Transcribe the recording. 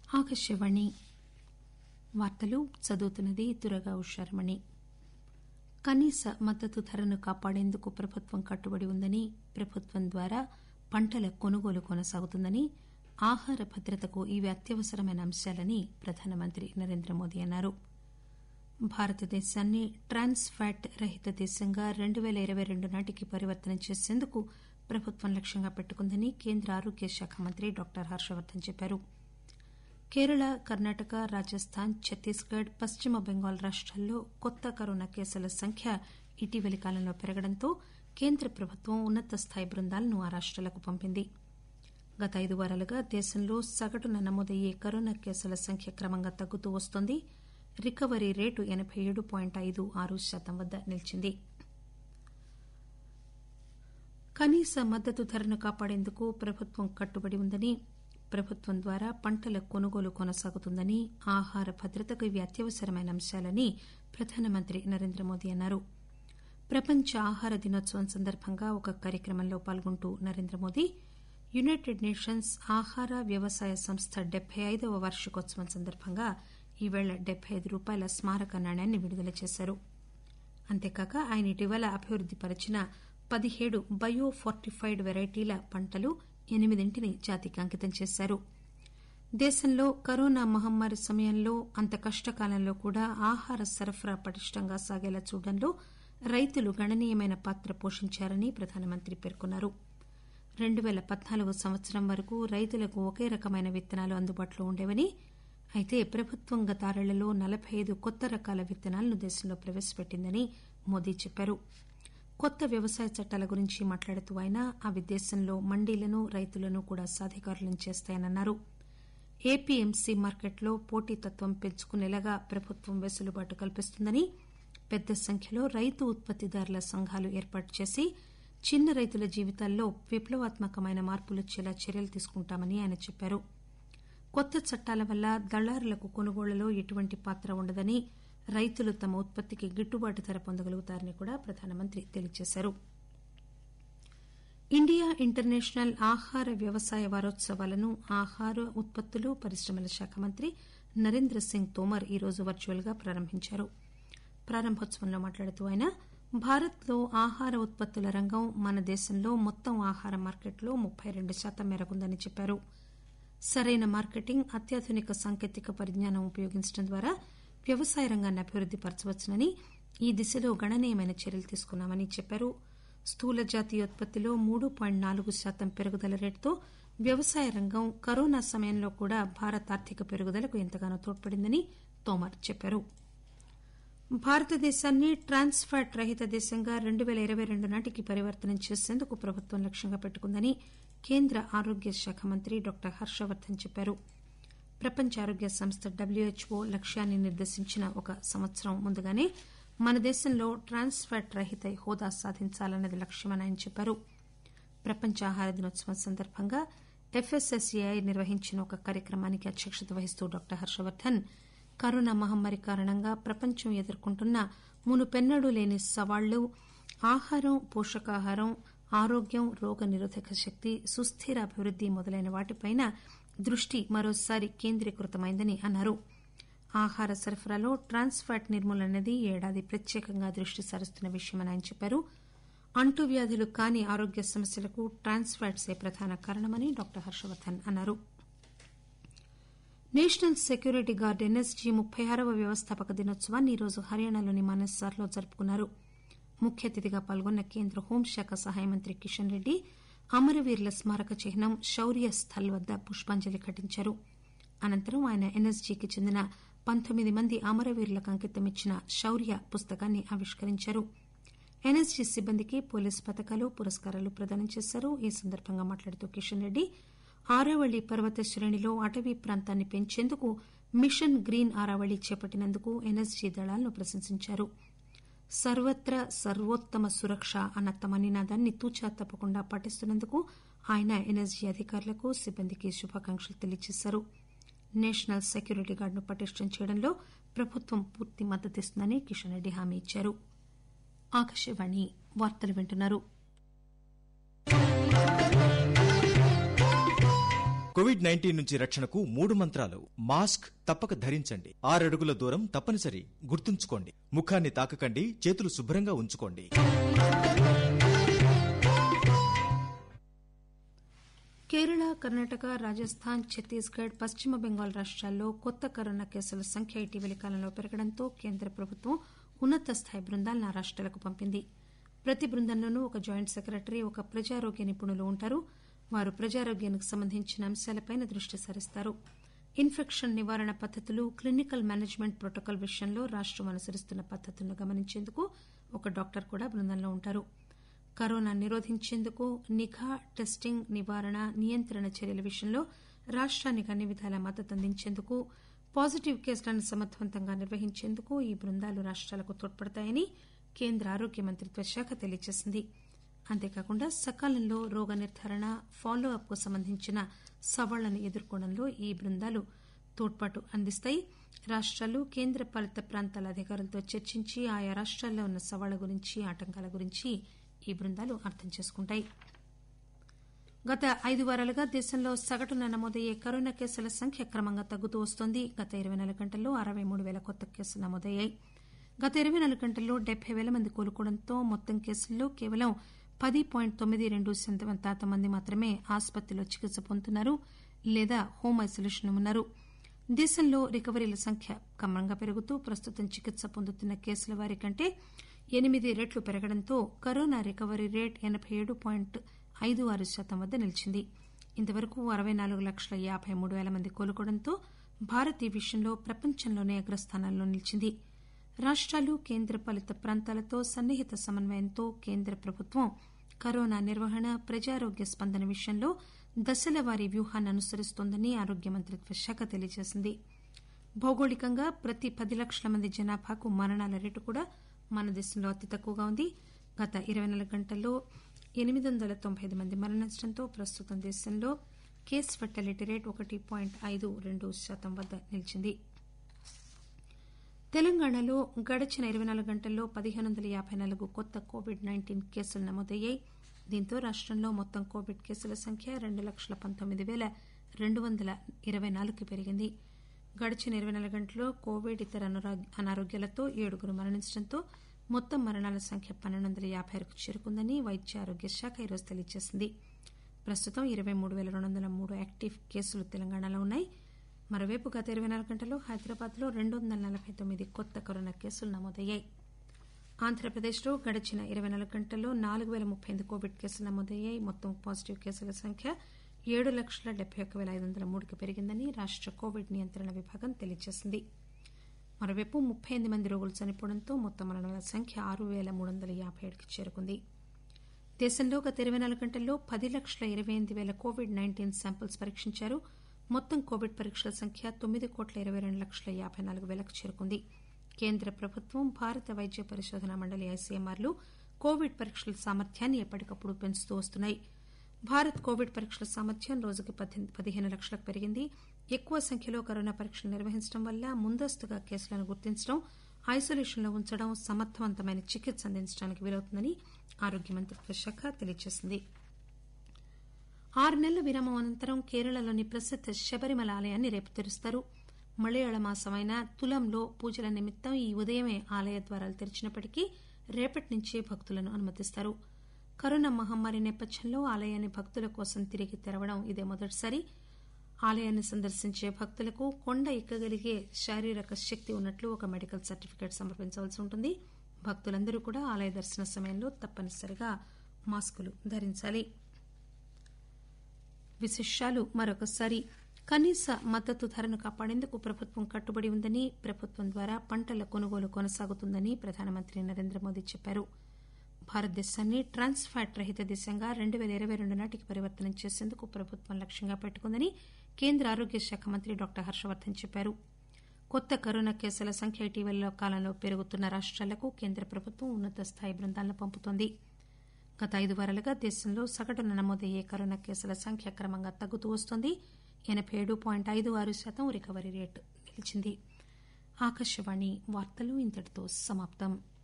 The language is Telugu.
ఆకాశవాణి వార్తలు చదువుతున్నది దురగా ఉషారమణి కనీస మద్దతు ధరను కాపాడేందుకు ప్రభుత్వం కట్టుబడి ఉందని ప్రభుత్వం ద్వారా పంటల కొనుగోలు కొనసాగుతుందని ఆహార భద్రతకు ఇవి అత్యవసరమైన అంశాలని ప్రధానమంత్రి నరేంద్రమోదీ అన్నారు భారతదేశాన్ని ట్రాన్స్ ఫ్యాట్ రహిత దేశంగా రెండు పేల ఇరవై రెండు నాటికి పరివర్తన చేసేందుకు ప్రభుత్వం లక్ష్యంగా పెట్టుకుందని కేంద్ర ఆరోగ్య శాఖ మంత్రి డాక్టర్ హర్షవర్దన్ చెప్పారు కేరళ కర్ణాటక రాజస్థాన్ ఛత్తీస్గఢ్ పశ్చిమ బెంగాల్ రాష్టాల్లో కొత్త కరోనా కేసుల సంఖ్య ఇటీవలి కాలంలో పెరగడంతో కేంద్ర ప్రభుత్వం ఉన్నత స్థాయి బృందాలను ఆ రాష్టాలకు పంపింది గత ఐదు వారాలుగా దేశంలో సగటున నమోదయ్యే కరోనా కేసుల సంఖ్య క్రమంగా తగ్గుతూ వస్తోంది రికవరీ రేటు ఎనబై ఏడు పాయింట్ ఐదు ఆరు శాతం వద్ద నిలిచింది కనీస మద్దతు ధరను కాపాడేందుకు ప్రభుత్వం కట్టుబడి ఉందని ప్రభుత్వం ద్వారా పంటల కొనుగోలు కొనసాగుతుందని ఆహార భద్రతకు ఇవి అత్యవసరమైన అంశాలని ప్రధానమంత్రి నరేంద్రమోదీ అన్నారు ప్రపంచ ఆహార దినోత్సవం సందర్భంగా ఒక కార్యక్రమంలో పాల్గొంటూ నరేంద్రమోదీ యునైటెడ్ నేషన్స్ ఆహార వ్యవసాయ సంస్థ డెబ్బై ఐదవ వార్షికోత్సవం సందర్భంగా ఈవేళ డెబ్బై ఐదు రూపాయల స్మారక నాణ్యాన్ని విడుదల చేశారు అంతేకాక ఆయన ఇటీవల అభివృద్ది పరిచిన పదిహేడు బయో ఫార్టిఫైడ్ వెరైటీల పంటలు ఎనిమిదింటిని జాతికి అంకితం చేశారు దేశంలో కరోనా మహమ్మారి సమయంలో అంత కష్టకాలంలో కూడా ఆహార సరఫరా పటిష్టంగా సాగేలా చూడడంలో రైతులు గణనీయమైన పాత్ర పోషించారని ప్రధానమంత్రి పేర్కొన్నారు రెండు పేల పద్నాలుగు సంవత్సరం వరకు రైతులకు ఒకే రకమైన విత్తనాలు అందుబాటులో ఉండేవని అయితే ప్రభుత్వం గత ఆరేళ్లలో నలబై ఐదు కొత్త రకాల విత్తనాలను దేశంలో ప్రవేశపెట్టిందని మోదీ చెప్పారు కొత్త వ్యవసాయ చట్టాల గురించి మాట్లాడుతూ ఆయన అవి దేశంలో మండీలను రైతులను కూడా సాధికారులను చేస్తాయన్నారు ఏపీఎంసీ మార్కెట్లో పోటీతత్వం పెంచుకునేలాగా ప్రభుత్వం వెసులుబాటు కల్పిస్తుందని పెద్ద సంఖ్యలో రైతు ఉత్పత్తిదారుల సంఘాలు ఏర్పాటు చేసి చిన్న రైతుల జీవితాల్లో విప్లవాత్మకమైన మార్పులొచ్చేలా చర్యలు తీసుకుంటామని ఆయన చెప్పారు కొత్త చట్టాల వల్ల దళారులకు కొనుగోళ్లలో ఎటువంటి పాత్ర ఉండదని రైతులు తమ ఉత్పత్తికి గిట్టుబాటు ధర పొందగలుగుతారని కూడా ప్రధానమంత్రి తెలియజేశారు ఇండియా ఇంటర్నేషనల్ ఆహార వ్యవసాయ వారోత్సవాలను ఆహార ఉత్పత్తులు పరిశ్రమల శాఖ మంత్రి నరేంద్ర సింగ్ తోమర్ ఈరోజు వర్చువల్ గా ప్రారంభించారు ప్రారంభోత్సవంలో మాట్లాడుతూ ఆయన భారత్ లో ఆహార ఉత్పత్తుల రంగం మన దేశంలో మొత్తం ఆహార మార్కెట్లో ముప్పై రెండు శాతం మేరకుందని చెప్పారు సరైన మార్కెటింగ్ అత్యాధునిక సాంకేతిక పరిజ్ఞానం ఉపయోగించడం ద్వారా వ్యవసాయ రంగాన్ని అభివృద్ది పరచవచ్చునని ఈ దిశలో గణనీయమైన చర్యలు తీసుకున్నామని చెప్పారు స్థూల జాతీయోత్పత్తిలో మూడు పాయింట్ నాలుగు శాతం పెరుగుదల రేటుతో వ్యవసాయ రంగం కరోనా సమయంలో కూడా భారత్ ఆర్థిక పెరుగుదలకు ఎంతగానో తోడ్పడిందని తోమర్ చెప్పారు భారతదేశాన్ని ట్రాన్స్ ఫ్యాట్ రహిత దేశంగా రెండు పేల ఇరవై రెండు నాటికి పరివర్తన చేసేందుకు ప్రభుత్వం లక్ష్యంగా పెట్టుకుందని కేంద్ర ఆరోగ్య శాఖ మంత్రి డాక్టర్ హర్షవర్దన్ చెప్పారు ప్రపంచ ఆరోగ్య సంస్థ డబ్ల్యూహెచ్ఓ లక్ష్యాన్ని నిర్దేశించిన ఒక సంవత్సరం ముందుగానే మన దేశంలో ట్రాన్స్ ఫ్యాట్ రహిత హోదా సాధించాలన్నది లక్ష్యమని ఆయన చెప్పారు ప్రపంచ ఆహార దినోత్సవం సందర్భంగా ఎఫ్ఎస్ఎస్ఏఐ నిర్వహించిన ఒక కార్యక్రమానికి అధ్యక్షత వహిస్తూ డాక్టర్ హర్షవర్దన్ కరోనా మహమ్మారి కారణంగా ప్రపంచం ఎదుర్కొంటున్న మునుపెన్నడూ లేని సవాళ్లు ఆహారం పోషకాహారం ఆరోగ్యం రోగ నిరోధక శక్తి సుస్థిర అభివృద్ది మొదలైన వాటిపైన దృష్టి మరోసారి కేంద్రీకృతమైందని అన్నారు ఆహార సరఫరాలో ట్రాన్స్ ఫ్యాట్ నిర్మూలన అనేది ఈ ఏడాది ప్రత్యేకంగా దృష్టి సారిస్తున్న విషయమని ఆయన చెప్పారు అంటువ్యాధులు కాని ఆరోగ్య సమస్యలకు ట్రాన్స్ ఫ్యాట్సే ప్రధాన కారణమని డాక్టర్ హర్షవర్దన్ అన్నారు నేషనల్ సెక్యూరిటీ గార్డ్ ఎన్ఎస్జీ ముప్పై ఆరవ వ్యవస్థాపక దినోత్సవాన్ని ఈరోజు హర్యానాలోని మానెస్సార్లో జరుపుకున్నారు ముఖ్య అతిథిగా పాల్గొన్న కేంద్ర హోంశాఖ సహాయ మంత్రి కిషన్ రెడ్డి అమరవీరుల స్మారక చిహ్నం శౌర్య స్థల్ వద్ద పుష్పాంజలి ఘటించారు అనంతరం ఆయన ఎన్ఎస్జీకి చెందిన పంతొమ్మిది మంది అమరవీరులకు అంకితమిచ్చిన శౌర్య పుస్తకాన్ని ఆవిష్కరించారు ఎన్ఎస్జీ సిబ్బందికి పోలీసు పథకాలు పురస్కారాలు ప్రదానం చేశారు ఈ సందర్భంగా మాట్లాడుతూ కిషన్ రెడ్డి ఆరావళి పర్వత శ్రేణిలో అటవీ ప్రాంతాన్ని పెంచేందుకు మిషన్ గ్రీన్ ఆరావళి చేపట్టినందుకు ఎన్ఎస్జీ దళాలను ప్రశంసించారు సర్వత్రా సర్వోత్తమ సురక్ష అన్న తమ నినాదాన్ని తూచా తప్పకుండా పాటిస్తున్నందుకు ఆయన ఎన్ఎస్జీ అధికారులకు సిబ్బందికి శుభాకాంక్షలు తెలియజేశారు నేషనల్ సెక్యూరిటీ గార్డును పటిష్టం చేయడంలో ప్రభుత్వం పూర్తి మద్దతిస్తుందని కిషన్ రెడ్డి హామీ ఇచ్చారు ఆకాశవాణి వార్తలు వింటున్నారు కోవిడ్ నైన్టీన్ నుంచి రక్షణకు మూడు మంత్రాలు మాస్క్ తప్పక ధరించండి ఆరడుగుల దూరం తప్పనిసరి గుర్తుంచుకోండి ముఖాన్ని తాకకండి చేతులు శుభ్రంగా ఉంచుకోండి కేరళ కర్ణాటక రాజస్థాన్ ఛత్తీస్గఢ్ పశ్చిమ బెంగాల్ రాష్ట్రాల్లో కొత్త కరోనా కేసుల సంఖ్య ఇటీవలి కాలంలో పెరగడంతో కేంద్ర ప్రభుత్వం ఉన్నత స్థాయి బృందాలను ఆ రాష్ట్రాలకు పంపింది ప్రతి బృందంలోనూ ఒక జాయింట్ సెక్రటరీ ఒక ప్రజారోగ్య నిపుణులు ఉంటారు వారు ప్రజారోగ్యానికి సంబంధించిన అంశాలపై దృష్టి సారిస్తారు ఇన్ఫెక్షన్ నివారణ పద్దతులు క్లినికల్ మేనేజ్మెంట్ ప్రోటోకాల్ విషయంలో రాష్టం అనుసరిస్తున్న పద్దతులను గమనించేందుకు ఒక డాక్టర్ కూడా బృందంలో ఉంటారు కరోనా నిరోధించేందుకు నిఘా టెస్టింగ్ నివారణ నియంత్రణ చర్యల విషయంలో రాష్టానికి అన్ని విధాలా మద్దతు అందించేందుకు పాజిటివ్ కేసులను సమర్థవంతంగా నిర్వహించేందుకు ఈ బృందాలు రాష్టాలకు తోడ్పడతాయని కేంద్ర ఆరోగ్య మంత్రిత్వ శాఖ తెలియజేసింది అంతేకాకుండా సకాలంలో రోగ నిర్దారణ ఫాలో అప్ కు సంబంధించిన సవాళ్లను ఎదుర్కోవడంలో ఈ బృందాలు తోడ్పాటు అందిస్తాయి రాష్టాలు కేంద్ర పాలిత ప్రాంతాల అధికారులతో చర్చించి ఆయా రాష్టాల్లో ఉన్న సవాళ్ల గురించి ఆటంకాల గురించి ఈ బృందాలు అర్థం చేసుకుంటాయి గత ఐదు వారాలుగా దేశంలో సగటున నమోదయ్యే కరోనా కేసుల సంఖ్య క్రమంగా తగ్గుతూ వస్తోంది గత ఇరవై నాలుగు గంటల్లో అరవై మూడు పేల కొత్త కేసులు నమోదయ్యాయి గత ఇరవై నాలుగు గంటల్లో డెబ్బై పేల మంది కోలుకోవడంతో మొత్తం కేసుల్లో కేవలం పది పాయింట్ తొమ్మిది రెండు శాతం మంది మాత్రమే ఆసుపత్రిలో చికిత్స పొందుతున్నారు లేదా హోం ఐసోలేషన్లో ఉన్నారు దేశంలో రికవరీల సంఖ్య క్రమంగా పెరుగుతూ ప్రస్తుతం చికిత్స పొందుతున్న కేసుల వారి కంటే ఎనిమిది రెట్లు పెరగడంతో కరోనా రికవరీ రేట్ ఎనబై ఏడు పాయింట్ ఐదు ఆరు శాతం వద్ద నిలిచింది ఇంతవరకు అరవై నాలుగు లక్షల యాబై మూడు పేల మంది కోలుకోవడంతో భారత్ ఈ విషయంలో ప్రపంచంలోనే అగ్రస్థానంలో నిలిచింది రాష్టాలు కేంద్ర పాలిత ప్రాంతాలతో సన్నిహిత సమన్వయంతో కేంద్ర ప్రభుత్వం కరోనా నిర్వహణ ప్రజారోగ్య స్పందన విషయంలో దశల వారీ వ్యూహాన్ని అనుసరిస్తోందని ఆరోగ్య మంత్రిత్వ శాఖ తెలియజేసింది భౌగోళికంగా ప్రతి పది లక్షల మంది జనాభాకు మరణాల రేటు కూడా మన దేశంలో అతి తక్కువగా ఉంది గత ఇరవై నాలుగు గంటల్లో ఎనిమిది వందల తొంభై ఐదు మంది మరణించడంతో ప్రస్తుతం దేశంలో కేస్ ఫెర్టాలిటీ రేట్ ఒకటి పాయింట్ ఐదు రెండు శాతం వద్ద నిలిచింది తెలంగాణలో గడిచిన ఇరవై నాలుగు గంటల్లో పదిహేను వందల యాబై నాలుగు కొత్త కోవిడ్ నైన్టీన్ కేసులు నమోదయ్యాయి దీంతో రాష్టంలో మొత్తం కోవిడ్ కేసుల సంఖ్య రెండు లక్షల పంతొమ్మిది పేల రెండు వందల ఇరవై నాలుగుకి పెరిగింది గడిచిన ఇరవై నాలుగు గంటల్లో కోవిడ్ ఇతర అనారోగ్యాలతో ఏడుగురు మరణించడంతో మొత్తం మరణాల సంఖ్య పన్నెండు వందల యాబై ఆరుకు చేరుకుందని వైద్య ఆరోగ్య శాఖ ఈరోజు తెలియజేసింది ప్రస్తుతం ఇరవై మూడు పేల రెండు వందల మూడు యాక్టివ్ కేసులు తెలంగాణలో ఉన్నాయి మరోవైపు గత ఇరవై నాలుగు గంటల్లో హైదరాబాద్ లో రెండు వందల నలభై తొమ్మిది కొత్త కరోనా కేసులు నమోదయ్యాయి ఆంధ్రప్రదేశ్లో గడిచిన ఇరవై నాలుగు గంటల్లో నాలుగు పేల ముప్పై ఎనిమిది కోవిడ్ కేసులు నమోదయ్యాయి మొత్తం పాజిటివ్ కేసుల సంఖ్య ఏడు లక్షల డెబ్బై ఒక్క పేల ఐదు వందల మూడుకి పెరిగిందని రాష్ట కోవిడ్ నియంత్రణ విభాగం తెలియజేసింది మరోవైపు ముప్పై ఎనిమిది మంది రోగులు చనిపోవడంతో మొత్తం మరణాల సంఖ్య ఆరు పేల మూడు వందల యాబై ఏడుకి చేరుకుంది దేశంలో గత ఇరవై నాలుగు గంటల్లో పది లక్షల ఇరవై ఎనిమిది పేల కోవిడ్ నైన్టీన్ శాంపిల్స్ పరీక్షించారు మొత్తం కోవిడ్ పరీక్షల సంఖ్య తొమ్మిది కోట్ల ఇరవై రెండు లక్షల యాబై నాలుగు పేలకు చేరుకుంది కేంద్ర ప్రభుత్వం భారత వైద్య పరిశోధన మండలి ఐసీఎంఆర్లు కోవిడ్ పరీక్షల సామర్థ్యాన్ని ఎప్పటికప్పుడు పెంచుతూ వస్తున్నాయి భారత్ కోవిడ్ పరీక్షల సామర్థ్యం రోజుకి పదిహేను లక్షలకు పెరిగింది ఎక్కువ సంఖ్యలో కరోనా పరీక్షలు నిర్వహించడం వల్ల ముందస్తుగా కేసులను గుర్తించడం ఐసోలేషన్ లో ఉంచడం సమర్థవంతమైన చికిత్స అందించడానికి వీలవుతుందని ఆరోగ్య మంత్రిత్వ శాఖ తెలియజేసింది ఆరు నెలల విరామం అనంతరం కేరళలోని ప్రసిద్ద శబరిమల ఆలయాన్ని రేపు తెరుస్తారు మలయాళ మాసమైన తులంలో పూజల నిమిత్తం ఈ ఉదయమే ఆలయ ద్వారాలు తెరిచినప్పటికీ రేపటి నుంచే భక్తులను అనుమతిస్తారు కరోనా మహమ్మారి నేపథ్యంలో ఆలయాన్ని భక్తుల కోసం తిరిగి తెరవడం ఇదే మొదటిసారి ఆలయాన్ని సందర్శించే భక్తులకు కొండ ఎక్కగలిగే శారీరక శక్తి ఉన్నట్లు ఒక మెడికల్ సర్టిఫికేట్ సమర్పించవలసి ఉంటుంది భక్తులందరూ కూడా ఆలయ దర్శన సమయంలో తప్పనిసరిగా మాస్కులు ధరించాలి విశేషాలు మరొకసారి కనీస మద్దతు ధరను కాపాడేందుకు ప్రభుత్వం కట్టుబడి ఉందని ప్రభుత్వం ద్వారా పంటల కొనుగోలు కొనసాగుతుందని ప్రధానమంత్రి నరేంద్ర మోదీ చెప్పారు భారతదేశాన్ని ట్రాన్స్ ఫ్యాట్ రహిత దేశంగా రెండు పేల ఇరవై రెండు నాటికి పరివర్తన చేసేందుకు ప్రభుత్వం లక్ష్యంగా పెట్టుకుందని కేంద్ర ఆరోగ్య శాఖ మంత్రి డాక్టర్ హర్షవర్దన్ చెప్పారు కొత్త కరోనా కేసుల సంఖ్య ఇటీవల కాలంలో పెరుగుతున్న రాష్టాలకు కేంద్ర ప్రభుత్వం ఉన్నత స్థాయి బృందాలను పంపుతోంది గత ఐదు వారాలుగా దేశంలో సగటున నమోదయ్యే కరోనా కేసుల సంఖ్య క్రమంగా తగ్గుతూ వస్తోంది ఎనబై ఏడు పాయింట్ ఐదు ఆరు శాతం రికవరీ రేటు నిలిచింది ఆకాశవాణి వార్తలు ఇంతటితో సమాప్తం